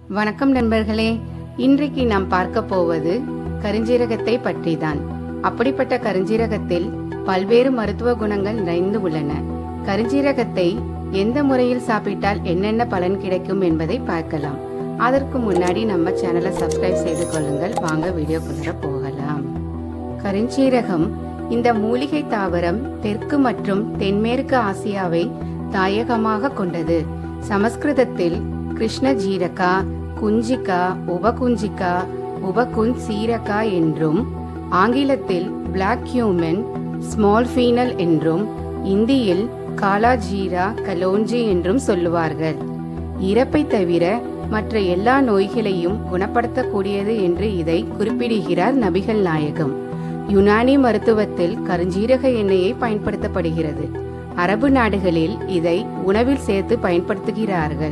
வணக்கம் நண்பர்களே இன்றைக்கு நாம் பார்க்க போவது கருஞ்சீரகத்தை பற்றிதான் அப்படிப்பட்ட கருஞ்சீரகத்தில் பல்வேறு மருத்துவ குணங்கள் நிறைந்து உள்ளன கருஞ்சீரகத்தை எந்த முறையில் சாப்பிட்டால் என்னென்ன பலன் கிடைக்கும் என்பதை பார்க்கலாம் அதற்கு முன்னாடி நம்ம சேனலை சப்ஸ்கிரைப் செய்து கொள்ளுங்கள் வாங்க வீடியோக்குள்ள போகலாம் கருஞ்சீரகம் இந்த மூலிகை தாவரம் தெற்கு மற்றும் தென்மேற்கு ஆசியாவை தாயகமாக கொண்டது சமஸ்கிருதத்தில் கிருஷ்ண ஜீரகா குஞ்சிகா உபகுஞ்சிகா உபகுஞ் சீரகா என்றும் ஆங்கிலத்தில் பிளாக் ஹியூமன் ஸ்மால் ஃபீனல் என்றும் இந்தியில் காலாஜீரா கலோஞ்சி என்றும் சொல்லுவார்கள் இறப்பை தவிர மற்ற எல்லா நோய்களையும் குணப்படுத்தக்கூடியது என்று இதை குறிப்பிடுகிறார் நபிகள் நாயகம் யுனானி மருத்துவத்தில் கருஞ்சீரக எண்ணெயை பயன்படுத்தப்படுகிறது அரபு நாடுகளில் இதை உணவில் சேர்த்து பயன்படுத்துகிறார்கள்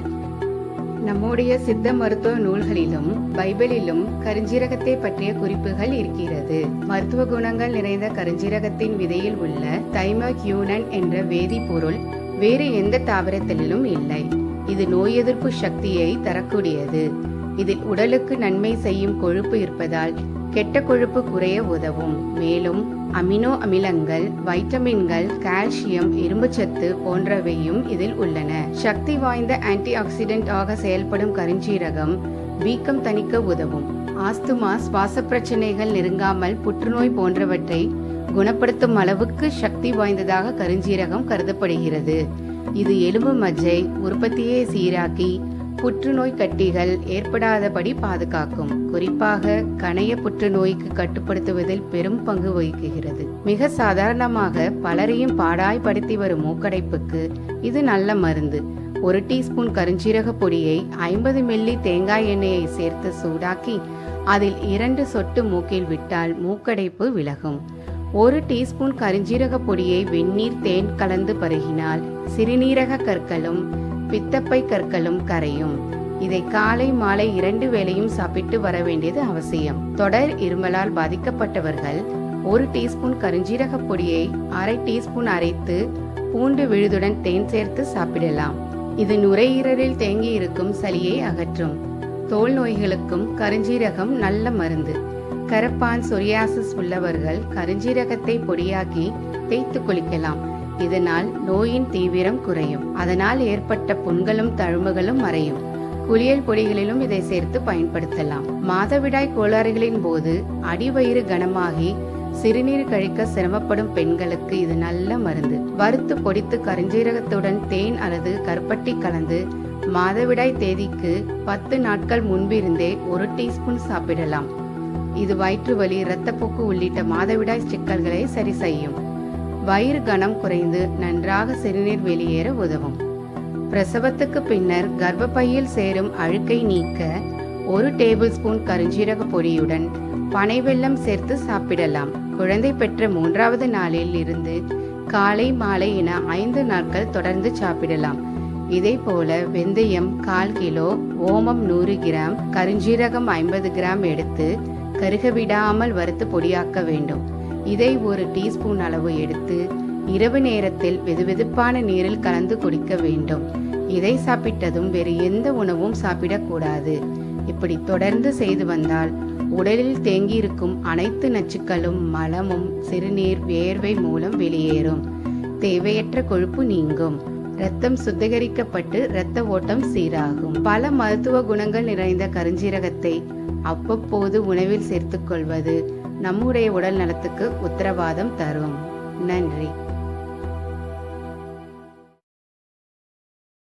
நம்முடைய சித்த மருத்துவ நூல்களிலும் பைபிளிலும் கருஞ்சீரகத்தை பற்றிய குறிப்புகள் இருக்கிறது மருத்துவ குணங்கள் நிறைந்த கருஞ்சீரகத்தின் விதையில் உள்ள தைமக்யூனன் என்ற வேதிப்பொருள் வேறு எந்த தாவரத்திலும் இல்லை இது நோய் எதிர்ப்பு சக்தியை தரக்கூடியது இதில் உடலுக்கு நன்மை செய்யும் கொழுப்பு இருப்பதால் கெட்ட கொழுப்பு குறைய உதவும் மேலும் அமினோ அமிலங்கள் வைட்டமின்கள் கால்சியம் இரும்புச்சத்து போன்றவையும் இதில் உள்ளன சக்தி வாய்ந்த ஆன்டி ஆக்சிடென்ட் ஆக செயல்படும் கருஞ்சீரகம் வீக்கம் தணிக்க உதவும் ஆஸ்துமா சுவாச பிரச்சனைகள் நெருங்காமல் புற்றுநோய் போன்றவற்றை குணப்படுத்தும் அளவுக்கு சக்தி வாய்ந்ததாக கருஞ்சீரகம் கருதப்படுகிறது இது எலும்பு மஜ்ஜை உற்பத்தியை சீராக்கி புற்றுநோய் கட்டிகள் ஏற்படாதபடி பாதுகாக்கும் குறிப்பாக கணைய புற்றுநோய்க்கு கட்டுப்படுத்துவதில் பெரும் பங்கு வகிக்கிறது மிக சாதாரணமாக பலரையும் பாடாய்படுத்தி வரும் மூக்கடைப்புக்கு இது நல்ல மருந்து ஒரு டீஸ்பூன் கருஞ்சீரக பொடியை ஐம்பது மில்லி தேங்காய் எண்ணெயை சேர்த்து சூடாக்கி அதில் இரண்டு சொட்டு மூக்கில் விட்டால் மூக்கடைப்பு விலகும் ஒரு டீஸ்பூன் கருஞ்சீரக பொடியை வெந்நீர் தேன் கலந்து பருகினால் சிறுநீரக கற்களும் பித்தப்பை கற்களும் கரையும் இதை காலை மாலை இரண்டு வேளையும் சாப்பிட்டு வர வேண்டியது அவசியம் தொடர் இருமலால் பாதிக்கப்பட்டவர்கள் ஒரு டீஸ்பூன் கருஞ்சீரக பொடியை அரை டீஸ்பூன் அரைத்து பூண்டு விழுதுடன் தேன் சேர்த்து சாப்பிடலாம் இது நுரையீரலில் தேங்கி இருக்கும் சளியை அகற்றும் தோல் நோய்களுக்கும் கருஞ்சீரகம் நல்ல மருந்து கரப்பான் சொரியாசிஸ் உள்ளவர்கள் கருஞ்சீரகத்தை பொடியாக்கி தேய்த்து குளிக்கலாம் இதனால் நோயின் தீவிரம் குறையும் அதனால் ஏற்பட்ட புண்களும் தழும்புகளும் மறையும் குளியல் பொடிகளிலும் இதை சேர்த்து பயன்படுத்தலாம் மாதவிடாய் கோளாறுகளின் போது அடிவயிறு கனமாகி சிறுநீர் கழிக்க சிரமப்படும் பெண்களுக்கு இது நல்ல மருந்து வறுத்து பொடித்து கருஞ்சீரகத்துடன் தேன் அல்லது கருப்பட்டி கலந்து மாதவிடாய் தேதிக்கு பத்து நாட்கள் முன்பிருந்தே ஒரு டீஸ்பூன் சாப்பிடலாம் இது வயிற்று வலி இரத்தப்போக்கு உள்ளிட்ட மாதவிடாய் சிக்கல்களை சரி செய்யும் வயிறு கனம் குறைந்து நன்றாக சிறுநீர் வெளியேற உதவும் பிரசவத்துக்கு பின்னர் கர்ப்பப்பையில் சேரும் அழுக்கை நீக்க ஒரு டேபிள் ஸ்பூன் கருஞ்சீரக பொடியுடன் பனை வெல்லம் சேர்த்து சாப்பிடலாம் குழந்தை பெற்ற மூன்றாவது நாளில் இருந்து காலை மாலை என ஐந்து நாட்கள் தொடர்ந்து சாப்பிடலாம் இதே போல வெந்தயம் கால் கிலோ ஓமம் நூறு கிராம் கருஞ்சீரகம் ஐம்பது கிராம் எடுத்து கருக விடாமல் வறுத்து பொடியாக்க வேண்டும் இதை ஒரு டீஸ்பூன் அளவு எடுத்து இரவு நேரத்தில் வெதுவெதுப்பான நீரில் கலந்து குடிக்க வேண்டும் இதை சாப்பிட்டதும் வேறு எந்த உணவும் சாப்பிடக்கூடாது இப்படி தொடர்ந்து செய்து வந்தால் உடலில் தேங்கியிருக்கும் அனைத்து நச்சுக்களும் மலமும் சிறுநீர் வேர்வை மூலம் வெளியேறும் தேவையற்ற கொழுப்பு நீங்கும் ரத்தம் சுத்திகரிக்கப்பட்டு இரத்த ஓட்டம் சீராகும் பல மருத்துவ குணங்கள் நிறைந்த கருஞ்சீரகத்தை அவ்வப்போது உணவில் சேர்த்துக் கொள்வது நம்முடைய உடல் நலத்துக்கு உத்தரவாதம் தரும் நன்றி